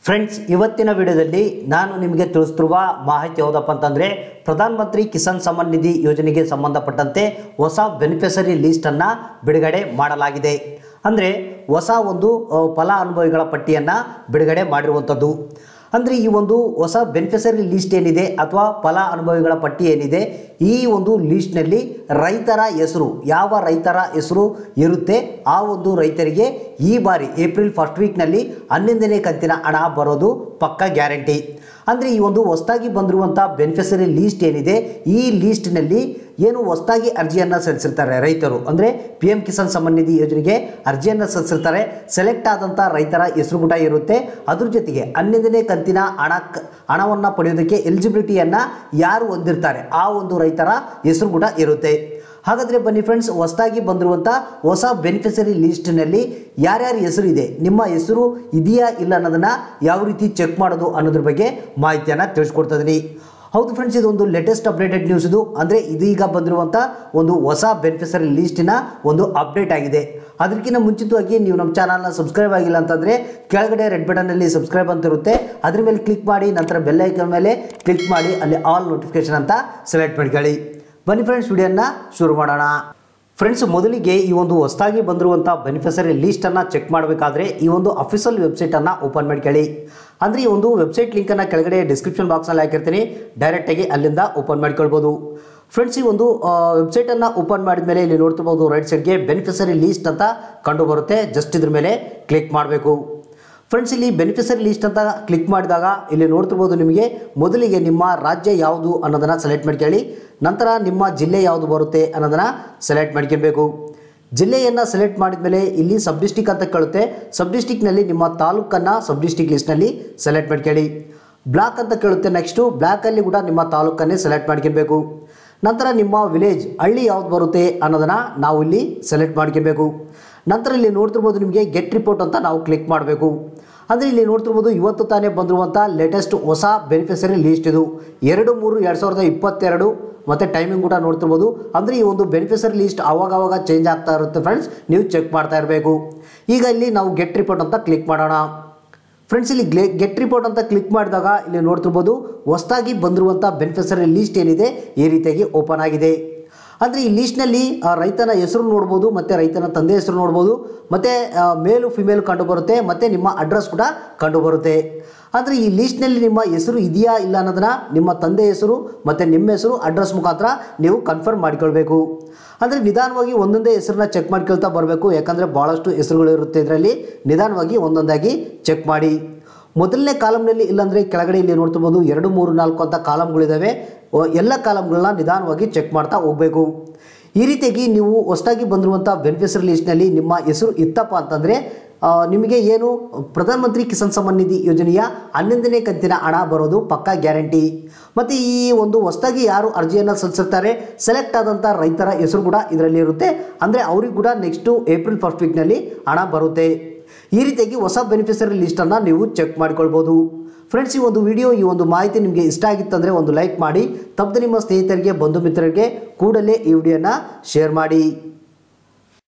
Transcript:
friends ಇವತ್ತಿನ ವಿಡಿಯೋದಲ್ಲಿ ನಾನು ನಿಮಗೆ ತಿಳಿಸ್ತಿರುವ ಮಾಹಿತಿ ಯಾವುದಪ್ಪ ಅಂತಂದರೆ ಪ್ರಧಾನಮಂತ್ರಿ ಕಿಸಾನ್ ಸಮ್ಮಾನ್ ನಿಧಿ ಯೋಜನೆಗೆ ಸಂಬಂಧಪಟ್ಟಂತೆ ಹೊಸ ಬೆನಿಫಿಷರಿ ಲೀಸ್ಟನ್ನು ಬಿಡುಗಡೆ ಮಾಡಲಾಗಿದೆ ಅಂದರೆ ಹೊಸ ಒಂದು ಆ, ಫಲಾನುಭವಿಗಳ ಪಟ್ಟಿಯನ್ನು ಬಿಡುಗಡೆ ಮಾಡಿರುವಂಥದ್ದು ಅಂದರೆ ಈ ಒಂದು ಹೊಸ ಬೆನಿಫಿಷರಿ ಲೀಸ್ಟ್ ಏನಿದೆ ಅಥವಾ ಫಲ ಅನುಭವಿಗಳ ಪಟ್ಟಿ ಏನಿದೆ ಈ ಒಂದು ಲೀಸ್ಟ್ನಲ್ಲಿ ರೈತರ ಹೆಸರು ಯಾವ ರೈತರ ಹೆಸರು ಇರುತ್ತೆ ಆ ಒಂದು ರೈತರಿಗೆ ಈ ಬಾರಿ ಏಪ್ರಿಲ್ ಫಸ್ಟ್ ವೀಕ್ನಲ್ಲಿ ಹನ್ನೊಂದನೇ ಕಂತಿನ ಹಣ ಬರೋದು ಪಕ್ಕ ಗ್ಯಾರಂಟಿ ಅಂದರೆ ಈ ಒಂದು ಹೊಸದಾಗಿ ಬಂದಿರುವಂಥ ಬೆನಿಫಿಷರಿ ಲೀಸ್ಟ್ ಏನಿದೆ ಈ ಲೀಸ್ಟ್ನಲ್ಲಿ ಏನು ಹೊಸದಾಗಿ ಅರ್ಜಿಯನ್ನು ಸಲ್ಲಿಸಿರ್ತಾರೆ ರೈತರು ಅಂದರೆ ಪಿ ಎಂ ಕಿಸಾನ್ ಸಮ್ಮಾನ್ ನಿಧಿ ಯೋಜನೆಗೆ ಅರ್ಜಿಯನ್ನು ಸಲ್ಲಿಸಿರ್ತಾರೆ ಸೆಲೆಕ್ಟ್ ಆದಂಥ ರೈತರ ಹೆಸರು ಕೂಡ ಇರುತ್ತೆ ಅದ್ರ ಜೊತೆಗೆ ಹನ್ನೊಂದನೇ ಕಂತಿನ ಹಣ ಹಣವನ್ನು ಪಡೆಯೋದಕ್ಕೆ ಎಲಿಜಿಬಿಲಿಟಿಯನ್ನು ಯಾರು ಹೊಂದಿರ್ತಾರೆ ಆ ಒಂದು ರೈತರ ಹೆಸರು ಕೂಡ ಇರುತ್ತೆ ಹಾಗಾದರೆ ಬನ್ನಿ ಫ್ರೆಂಡ್ಸ್ ಹೊಸದಾಗಿ ಬಂದಿರುವಂಥ ಹೊಸ ಬೆನಿಫಿಷರಿ ಲೀಸ್ಟ್ನಲ್ಲಿ ಯಾರ್ಯಾರ ಹೆಸರು ಇದೆ ನಿಮ್ಮ ಹೆಸರು ಇದೆಯಾ ಇಲ್ಲ ಅನ್ನೋದನ್ನು ಯಾವ ರೀತಿ ಚೆಕ್ ಮಾಡೋದು ಅನ್ನೋದ್ರ ಬಗ್ಗೆ ಮಾಹಿತಿಯನ್ನು ತಿಳಿಸ್ಕೊಡ್ತಾ ಇದ್ದೀನಿ ಹೌದು ಫ್ರೆಂಡ್ಸ್ ಇದೊಂದು ಲೇಟೆಸ್ಟ್ ಅಪ್ಡೇಟೆಡ್ ನ್ಯೂಸ್ ಇದು ಅಂದರೆ ಇದೀಗ ಬಂದಿರುವಂಥ ಒಂದು ಹೊಸ ಬೆನಿಫಿಷರಿ ಲೀಸ್ಟಿನ ಒಂದು ಅಪ್ಡೇಟ್ ಆಗಿದೆ ಅದಕ್ಕಿಂತ ಮುಂಚಿತವಾಗಿ ನೀವು ನಮ್ಮ ಚಾನಲ್ನ ಸಬ್ಸ್ಕ್ರೈಬ್ ಆಗಿಲ್ಲ ಅಂತಂದರೆ ಕೆಳಗಡೆ ರೆಡ್ ಬಟನಲ್ಲಿ ಸಬ್ಸ್ಕ್ರೈಬ್ ಅಂತ ಇರುತ್ತೆ ಅದ್ರ ಮೇಲೆ ಕ್ಲಿಕ್ ಮಾಡಿ ನಂತರ ಬೆಲ್ ಐಕನ್ ಮೇಲೆ ಕ್ಲಿಕ್ ಮಾಡಿ ಅಲ್ಲಿ ಆಲ್ ನೋಟಿಫಿಕೇಶನ್ ಅಂತ ಸೆಲೆಕ್ಟ್ ಮಾಡ್ಕೊಳ್ಳಿ ಬನ್ನಿ ಫ್ರೆಂಡ್ಸ್ ವಿಡಿಯೋನ ಶುರು ಮಾಡೋಣ ಫ್ರೆಂಡ್ಸ್ ಮೊದಲಿಗೆ ಈ ಒಂದು ಹೊಸದಾಗಿ ಬಂದಿರುವಂಥ ಬೆನಿಫಿಷರಿ ಲೀಸ್ಟನ್ನು ಚೆಕ್ ಮಾಡಬೇಕಾದ್ರೆ ಈ ಒಂದು ಅಫಿಷಿಯಲ್ ವೆಬ್ಸೈಟನ್ನು ಓಪನ್ ಮಾಡ್ಕೊಳ್ಳಿ ಅಂದರೆ ಈ ಒಂದು ವೆಬ್ಸೈಟ್ ಲಿಂಕನ್ನು ಕೆಳಗಡೆ ಡಿಸ್ಕ್ರಿಪ್ಷನ್ ಬಾಕ್ಸ್ನಲ್ಲಿ ಹಾಕಿರ್ತೀನಿ ಡೈರೆಕ್ಟಾಗಿ ಅಲ್ಲಿಂದ ಓಪನ್ ಮಾಡ್ಕೊಳ್ಬೋದು ಫ್ರೆಂಡ್ಸ್ ಈ ಒಂದು ವೆಬ್ಸೈಟನ್ನು ಓಪನ್ ಮಾಡಿದ ಮೇಲೆ ಇಲ್ಲಿ ನೋಡ್ತಿರ್ಬೋದು ರೈಟ್ ಸೈಡ್ಗೆ ಬೆನಿಫಿಷರಿ ಲೀಸ್ಟ್ ಅಂತ ಕಂಡು ಬರುತ್ತೆ ಜಸ್ಟ್ ಇದ್ರ ಮೇಲೆ ಕ್ಲಿಕ್ ಮಾಡಬೇಕು ಫ್ರೆಂಡ್ಸ್ ಇಲ್ಲಿ ಬೆನಿಫಿಷರಿ ಲೀಸ್ಟ್ ಅಂತ ಕ್ಲಿಕ್ ಮಾಡಿದಾಗ ಇಲ್ಲಿ ನೋಡ್ತಿರ್ಬೋದು ನಿಮಗೆ ಮೊದಲಿಗೆ ನಿಮ್ಮ ರಾಜ್ಯ ಯಾವುದು ಅನ್ನೋದನ್ನು ಸೆಲೆಕ್ಟ್ ಮಾಡ್ಕೊಳ್ಳಿ ನಂತರ ನಿಮ್ಮ ಜಿಲ್ಲೆ ಯಾವುದು ಬರುತ್ತೆ ಅನ್ನೋದನ್ನು ಸೆಲೆಕ್ಟ್ ಮಾಡ್ಕೊಬೇಕು ಜಿಲ್ಲೆಯನ್ನು ಸೆಲೆಕ್ಟ್ ಮಾಡಿದ ಮೇಲೆ ಇಲ್ಲಿ ಸಬ್ ಡಿಸ್ಟಿಕ್ ಅಂತ ಕೇಳುತ್ತೆ ಸಬ್ ಡಿಸ್ಟಿಕ್ನಲ್ಲಿ ನಿಮ್ಮ ತಾಲೂಕನ್ನು ಸಬ್ ಡಿಸ್ಟಿಕ್ ಲಿಸ್ಟ್ನಲ್ಲಿ ಸೆಲೆಕ್ಟ್ ಮಾಡ್ಕೊಳ್ಳಿ ಬ್ಲಾಕ್ ಅಂತ ಕೇಳುತ್ತೆ ನೆಕ್ಸ್ಟು ಬ್ಲ್ಯಾಕಲ್ಲಿ ಕೂಡ ನಿಮ್ಮ ತಾಲೂಕನ್ನೇ ಸೆಲೆಕ್ಟ್ ಮಾಡ್ಕೊಬೇಕು ನಂತರ ನಿಮ್ಮ ವಿಲೇಜ್ ಹಳ್ಳಿ ಯಾವ್ದು ಬರುತ್ತೆ ಅನ್ನೋದನ್ನು ನಾವು ಇಲ್ಲಿ ಸೆಲೆಕ್ಟ್ ಮಾಡ್ಕೊಬೇಕು ನಂತರ ಇಲ್ಲಿ ನೋಡ್ತಿರ್ಬೋದು ನಿಮಗೆ ಗೆಟ್ ರಿಪೋರ್ಟ್ ಅಂತ ನಾವು ಕ್ಲಿಕ್ ಮಾಡಬೇಕು ಅಂದರೆ ಇಲ್ಲಿ ನೋಡ್ತಿರ್ಬೋದು ಇವತ್ತು ತಾನೇ ಬಂದಿರುವಂಥ ಲೇಟೆಸ್ಟ್ ಹೊಸ ಬೆನಿಫಿಷರಿ ಲೀಸ್ಟ್ ಇದು ಎರಡು ಮೂರು ಎರಡು ಸಾವಿರದ ಇಪ್ಪತ್ತೆರಡು ಮತ್ತು ಟೈಮಿಂಗ್ ಕೂಡ ನೋಡ್ತಿರ್ಬೋದು ಅಂದರೆ ಈ ಒಂದು ಬೆನಿಫಿಷರಿ ಲೀಸ್ಟ್ ಆವಾಗ ಆವಾಗ ಚೇಂಜ್ ಆಗ್ತಾ ಇರುತ್ತೆ ಫ್ರೆಂಡ್ಸ್ ನೀವು ಚೆಕ್ ಮಾಡ್ತಾ ಇರಬೇಕು ಈಗ ಇಲ್ಲಿ ನಾವು ಗೆಟ್ ರಿಪೋರ್ಟ್ ಅಂತ ಕ್ಲಿಕ್ ಮಾಡೋಣ ಫ್ರೆಂಡ್ಸ್ ಇಲ್ಲಿ ಗ್ಲೆ ಗೆಟ್ ರಿಪೋರ್ಟ್ ಅಂತ ಕ್ಲಿಕ್ ಮಾಡಿದಾಗ ಇಲ್ಲಿ ನೋಡ್ತಿರ್ಬೋದು ಹೊಸದಾಗಿ ಬಂದಿರುವಂಥ ಬೆನಿಫಿಷರಿ ಲೀಸ್ಟ್ ಏನಿದೆ ಈ ರೀತಿಯಾಗಿ ಓಪನ್ ಆಗಿದೆ ಅಂದರೆ ಈ ಲೀಸ್ಟ್ನಲ್ಲಿ ಆ, ರೈತನ ಹೆಸರು ನೋಡ್ಬೋದು ಮತ್ತು ರೈತನ ತಂದೆ ಹೆಸರು ನೋಡ್ಬೋದು ಮತ್ತು ಆ, ಮೇಲು ಫಿಮೇಲ್ ಕಂಡು ಬರುತ್ತೆ ಮತ್ತು ನಿಮ್ಮ ಅಡ್ರೆಸ್ ಕೂಡ ಕಂಡು ಬರುತ್ತೆ ಅಂದರೆ ಈ ಲೀಸ್ಟ್ನಲ್ಲಿ ನಿಮ್ಮ ಹೆಸರು ಇದೆಯಾ ಇಲ್ಲ ಅನ್ನೋದನ್ನ ನಿಮ್ಮ ತಂದೆ ಹೆಸರು ಮತ್ತು ನಿಮ್ಮ ಹೆಸರು ಅಡ್ರೆಸ್ ಮುಖಾಂತರ ನೀವು ಕನ್ಫರ್ಮ್ ಮಾಡಿಕೊಳ್ಬೇಕು ಅಂದರೆ ನಿಧಾನವಾಗಿ ಒಂದೊಂದೇ ಹೆಸರನ್ನ ಚೆಕ್ ಮಾಡ್ಕೊಳ್ತಾ ಬರಬೇಕು ಯಾಕಂದರೆ ಭಾಳಷ್ಟು ಹೆಸರುಗಳು ಇರುತ್ತೆ ಇದರಲ್ಲಿ ನಿಧಾನವಾಗಿ ಒಂದೊಂದಾಗಿ ಚೆಕ್ ಮಾಡಿ ಮೊದಲನೇ ಕಾಲಮ್ನಲ್ಲಿ ಇಲ್ಲಾಂದರೆ ಕೆಳಗಡೆ ಇಲ್ಲಿ ನೋಡ್ತಿರ್ಬೋದು ಎರಡು ಮೂರು ನಾಲ್ಕು ಅಂತ ಕಾಲಮ್ಗಳಿದ್ದಾವೆ ಒ- ಎಲ್ಲ ಕಾಲಮ್ಗಳನ್ನ ನಿಧಾನವಾಗಿ ಚೆಕ್ ಮಾಡ್ತಾ ಹೋಗಬೇಕು ಈ ರೀತಿಯಾಗಿ ನೀವು ಹೊಸದಾಗಿ ಬಂದಿರುವಂಥ ಬೆನಿಫಿಷರಿ ಲೀಸ್ಟ್ನಲ್ಲಿ ನಿಮ್ಮ ಹೆಸರು ಇತ್ತಪ್ಪ ಅಂತಂದರೆ ಆ, ನಿಮಗೆ ಏನು ಪ್ರಧಾನಮಂತ್ರಿ ಕಿಸಾನ್ ಸಮ್ಮಾನ್ ನಿಧಿ ಯೋಜನೆಯ ಹನ್ನೊಂದನೇ ಕಂತಿನ ಹಣ ಬರೋದು ಪಕ್ಕಾ ಗ್ಯಾರಂಟಿ ಮತ್ತು ಈ ಒಂದು ಹೊಸದಾಗಿ ಯಾರು ಅರ್ಜಿಯನ್ನು ಸಲ್ಲಿಸಿರ್ತಾರೆ ಸೆಲೆಕ್ಟ್ ಆದಂಥ ರೈತರ ಹೆಸರು ಕೂಡ ಇದರಲ್ಲಿ ಇರುತ್ತೆ ಅಂದರೆ ಅವ್ರಿಗೆ ಕೂಡ ನೆಕ್ಸ್ಟು ಏಪ್ರಿಲ್ ಫಸ್ಟ್ ವೀಕ್ನಲ್ಲಿ ಹಣ ಬರುತ್ತೆ ಈ ರೀತಿಯಾಗಿ ಹೊಸ ಬೆನಿಫಿಷರಿ ಲಿಸ್ಟನ್ನು ನೀವು ಚೆಕ್ ಮಾಡ್ಕೊಳ್ಬೋದು ಫ್ರೆಂಡ್ಸ್ ಈ ಒಂದು ವಿಡಿಯೋ ಈ ಒಂದು ಮಾಹಿತಿ ನಿಮಗೆ ಇಷ್ಟ ಆಗಿತ್ತಂದರೆ ಒಂದು ಲೈಕ್ ಮಾಡಿ ತಪ್ಪದೆ ನಿಮ್ಮ ಸ್ನೇಹಿತರಿಗೆ ಬಂಧು ಮಿತ್ರರಿಗೆ ಕೂಡಲೇ ಈ ವಿಡಿಯೋನ ಶೇರ್ ಮಾಡಿ